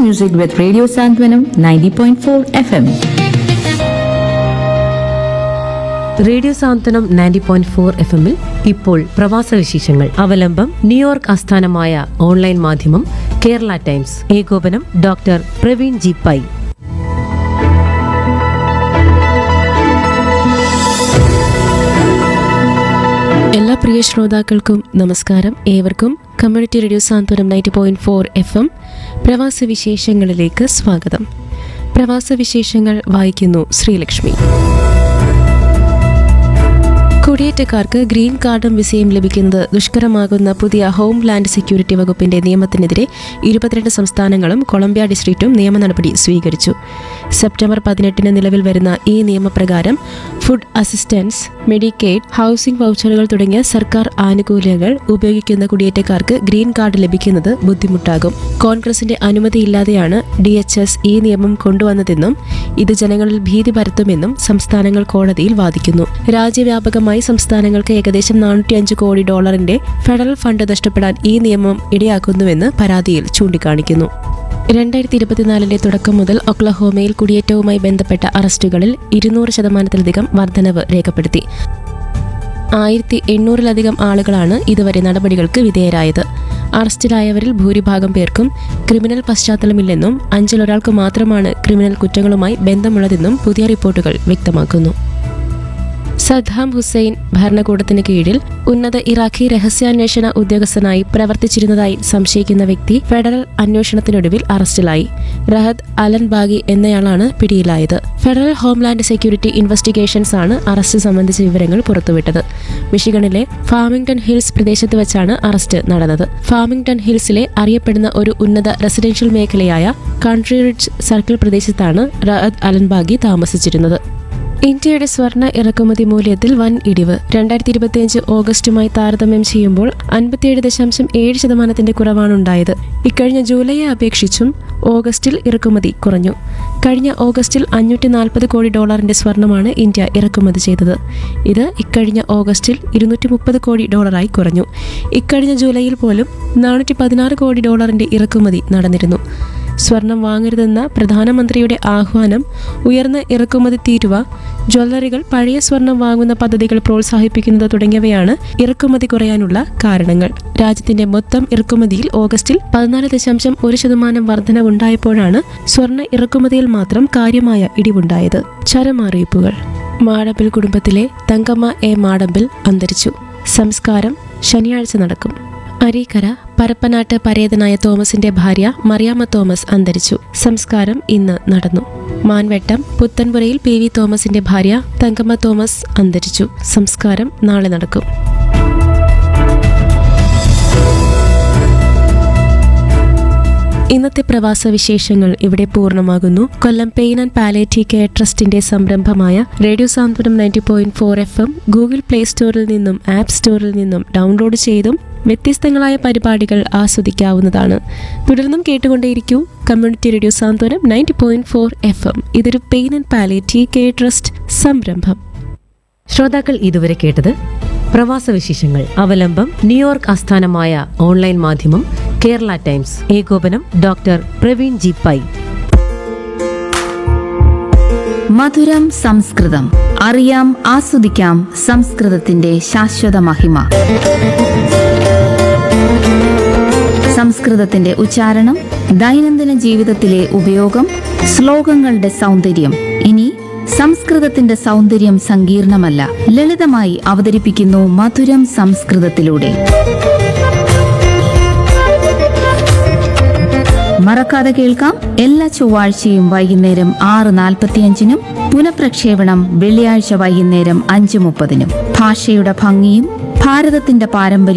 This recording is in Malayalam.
music with Radio Santwanam 90.4 FM. Radio Santhwanam ninety point four F എമ്മിൽ ഇപ്പോൾ പ്രവാസ വിശേഷങ്ങൾ അവലംബം ന്യൂയോർക്ക് ആസ്ഥാനമായ ഓൺലൈൻ മാധ്യമം കേരള ടൈംസ് ഏകോപനം ഡോക്ടർ പ്രവീൺ ജി പൈ എല്ലാ പ്രിയ ശ്രോതാക്കൾക്കും നമസ്കാരം ഏവർക്കും community radio Santhwanam ninety point four F M പ്രവാസ വിശേഷങ്ങളിലേക്ക് സ്വാഗതം പ്രവാസ വിശേഷങ്ങൾ വായിക്കുന്നു ശ്രീലക്ഷ്മി കുടിയേറ്റക്കാർക്ക് ഗ്രീൻ കാർഡും വിസയും ലഭിക്കുന്നത് ദുഷ്കരമാകുന്ന പുതിയ ഹോം ലാൻഡ് സെക്യൂരിറ്റി വകുപ്പിന്റെ നിയമത്തിനെതിരെ ഇരുപത്തിരണ്ട് സംസ്ഥാനങ്ങളും കൊളംബിയ ഡിസ്ട്രിക്റ്റും നിയമ നടപടി സ്വീകരിച്ചു സെപ്റ്റംബർ പതിനെട്ടിന് നിലവിൽ വരുന്ന ഈ നിയമപ്രകാരം ഫുഡ് അസിസ്റ്റൻസ് മെഡിക്കേഡ് ഹൗസിംഗ് വൗച്ചറുകൾ തുടങ്ങിയ സർക്കാർ ആനുകൂല്യങ്ങൾ ഉപയോഗിക്കുന്ന കുടിയേറ്റക്കാർക്ക് ഗ്രീൻ കാർഡ് ലഭിക്കുന്നത് ബുദ്ധിമുട്ടാകും കോൺഗ്രസിന്റെ അനുമതിയില്ലാതെയാണ് ഡി എച്ച് എസ് ഈ നിയമം കൊണ്ടുവന്നതെന്നും ഇത് ജനങ്ങളിൽ ഭീതി പരത്തുമെന്നും സംസ്ഥാനങ്ങൾ കോടതിയിൽ വാദിക്കുന്നു രാജ്യവ്യാപകമായി സംസ്ഥാനങ്ങൾക്ക് ഏകദേശം നാനൂറ്റി അഞ്ച് കോടി ഡോളറിന്റെ ഫെഡറൽ ഫണ്ട് നഷ്ടപ്പെടാൻ ഈ നിയമം ഇടയാക്കുന്നുവെന്ന് പരാതിയിൽ ചൂണ്ടിക്കാണിക്കുന്നു രണ്ടായിരത്തി ഇരുപത്തിനാലിന്റെ തുടക്കം മുതൽ ഒക്ലഹോമയിൽ കുടിയേറ്റവുമായി ബന്ധപ്പെട്ട അറസ്റ്റുകളിൽ ഇരുന്നൂറ് ശതമാനത്തിലധികം വർധനവ് രേഖപ്പെടുത്തി ആയിരത്തി എണ്ണൂറിലധികം ആളുകളാണ് ഇതുവരെ നടപടികൾക്ക് വിധേയരായത് അറസ്റ്റിലായവരിൽ ഭൂരിഭാഗം പേർക്കും ക്രിമിനൽ പശ്ചാത്തലമില്ലെന്നും അഞ്ചിലൊരാൾക്ക് മാത്രമാണ് ക്രിമിനൽ കുറ്റങ്ങളുമായി ബന്ധമുള്ളതെന്നും പുതിയ റിപ്പോർട്ടുകൾ വ്യക്തമാക്കുന്നു സദ്ദാം ഹുസൈൻ ഭരണകൂടത്തിന് കീഴിൽ ഉന്നത ഇറാഖി രഹസ്യാന്വേഷണ ഉദ്യോഗസ്ഥനായി പ്രവർത്തിച്ചിരുന്നതായി സംശയിക്കുന്ന വ്യക്തി ഫെഡറൽ അന്വേഷണത്തിനൊടുവിൽ അറസ്റ്റിലായി റഹദ് അലൻ ബാഗി എന്നയാളാണ് പിടിയിലായത് ഫെഡറൽ ഹോംലാൻഡ് സെക്യൂരിറ്റി ഇൻവെസ്റ്റിഗേഷൻസ് ആണ് അറസ്റ്റ് സംബന്ധിച്ച വിവരങ്ങൾ പുറത്തുവിട്ടത് മിഷിഗണിലെ ഫാമിംഗ്ടൺ ഹിൽസ് പ്രദേശത്ത് വെച്ചാണ് അറസ്റ്റ് നടന്നത് ഫാമിംഗ്ടൺ ഹിൽസിലെ അറിയപ്പെടുന്ന ഒരു ഉന്നത റെസിഡൻഷ്യൽ മേഖലയായ കൺട്രി റിഡ്ജ് സർക്കിൾ പ്രദേശത്താണ് റഹദ് അലൻ ബാഗി താമസിച്ചിരുന്നത് ഇന്ത്യയുടെ സ്വർണ്ണ ഇറക്കുമതി മൂല്യത്തിൽ വൻ ഇടിവ് രണ്ടായിരത്തി ഇരുപത്തിയഞ്ച് ഓഗസ്റ്റുമായി താരതമ്യം ചെയ്യുമ്പോൾ അൻപത്തിയേഴ് ദശാംശം ഏഴ് ശതമാനത്തിന്റെ കുറവാണുണ്ടായത് ഇക്കഴിഞ്ഞ ജൂലൈയെ അപേക്ഷിച്ചും ഓഗസ്റ്റിൽ ഇറക്കുമതി കുറഞ്ഞു കഴിഞ്ഞ ഓഗസ്റ്റിൽ അഞ്ഞൂറ്റി നാൽപ്പത് കോടി ഡോളറിന്റെ സ്വർണമാണ് ഇന്ത്യ ഇറക്കുമതി ചെയ്തത് ഇത് ഇക്കഴിഞ്ഞ ഓഗസ്റ്റിൽ ഇരുന്നൂറ്റി മുപ്പത് കോടി ഡോളറായി കുറഞ്ഞു ഇക്കഴിഞ്ഞ ജൂലൈയിൽ പോലും നാനൂറ്റി പതിനാറ് കോടി ഡോളറിന്റെ ഇറക്കുമതി നടന്നിരുന്നു സ്വർണം വാങ്ങരുതെന്ന പ്രധാനമന്ത്രിയുടെ ആഹ്വാനം ഉയർന്ന ഇറക്കുമതി തീരുവ ജ്വല്ലറികൾ പഴയ സ്വർണം വാങ്ങുന്ന പദ്ധതികൾ പ്രോത്സാഹിപ്പിക്കുന്നത് തുടങ്ങിയവയാണ് ഇറക്കുമതി കുറയാനുള്ള കാരണങ്ങൾ രാജ്യത്തിന്റെ മൊത്തം ഇറക്കുമതിയിൽ ഓഗസ്റ്റിൽ പതിനാല് ദശാംശം ഒരു ശതമാനം വർധനവുണ്ടായപ്പോഴാണ് സ്വർണ്ണ ഇറക്കുമതിയിൽ മാത്രം കാര്യമായ ഇടിവുണ്ടായത് ചരമറിയിപ്പുകൾ മാടമ്പിൽ കുടുംബത്തിലെ തങ്കമ്മ എ മാടമ്പിൽ അന്തരിച്ചു സംസ്കാരം ശനിയാഴ്ച നടക്കും അരീക്കര പരപ്പനാട്ട് പരേതനായ തോമസിന്റെ ഭാര്യ മറിയാമ്മ തോമസ് അന്തരിച്ചു സംസ്കാരം ഇന്ന് നടന്നു മാൻവെട്ടം പുത്തൻപുരയിൽ പി വി തോമസിന്റെ ഭാര്യ തങ്കമ്മ തോമസ് അന്തരിച്ചു സംസ്കാരം നാളെ നടക്കും ഇന്നത്തെ പ്രവാസ വിശേഷങ്ങൾ ഇവിടെ പൂർണ്ണമാകുന്നു Kollam pain and palliative care ട്രസ്റ്റിന്റെ സംരംഭമായ radio Santhwanam ninety point four F M Google play സ്റ്റോറിൽ നിന്നും ആപ്പ് സ്റ്റോറിൽ നിന്നും ഡൗൺലോഡ് ചെയ്തും വ്യത്യസ്തങ്ങളായ പരിപാടികൾ ആസ്വദിക്കാവുന്നതാണ് തുടർന്നും കേട്ടുകൊണ്ടേയിരിക്കൂ community radio Santhwanam ninety point four F M ഇതൊരു pain and palliative care trust സംരംഭം ശ്രോതാക്കൾ ഇതുവരെ കേട്ടത് പ്രവാസ വിശേഷങ്ങൾ അവലംബം ന്യൂയോർക്ക് ആസ്ഥാനമായ ഓൺലൈൻ മാധ്യമം കേരള ടൈംസ് ഏകോപനം ഡോക്ടർ പ്രവീൺ ജി പൈ മധുരം സംസ്കൃതം അറിയാം ആസ്വദിക്കാം സംസ്കൃതത്തിന്റെ ശാശ്വത മഹിമ സംസ്കൃതത്തിന്റെ ഉച്ചാരണം ദൈനംദിന ജീവിതത്തിലെ ഉപയോഗം ശ്ലോകങ്ങളുടെ സൗന്ദര്യം ഇനി സംസ്കൃതത്തിന്റെ സൗന്ദര്യം സങ്കീർണമല്ല ലളിതമായി അവതരിപ്പിക്കുന്നു മധുരം സംസ്കൃതത്തിലൂടെ മറക്കാതെ കേൾക്കാം എല്ലാ ചൊവ്വാഴ്ചയും വൈകുന്നേരം ആറ് നാൽപ്പത്തിയഞ്ചിനും പുനഃപ്രക്ഷേപണം വെള്ളിയാഴ്ച വൈകുന്നേരം അഞ്ച് മുപ്പതിനും ഭാഷയുടെ ഭംഗിയും ഭാരതത്തിന്റെ പാരമ്പര്യം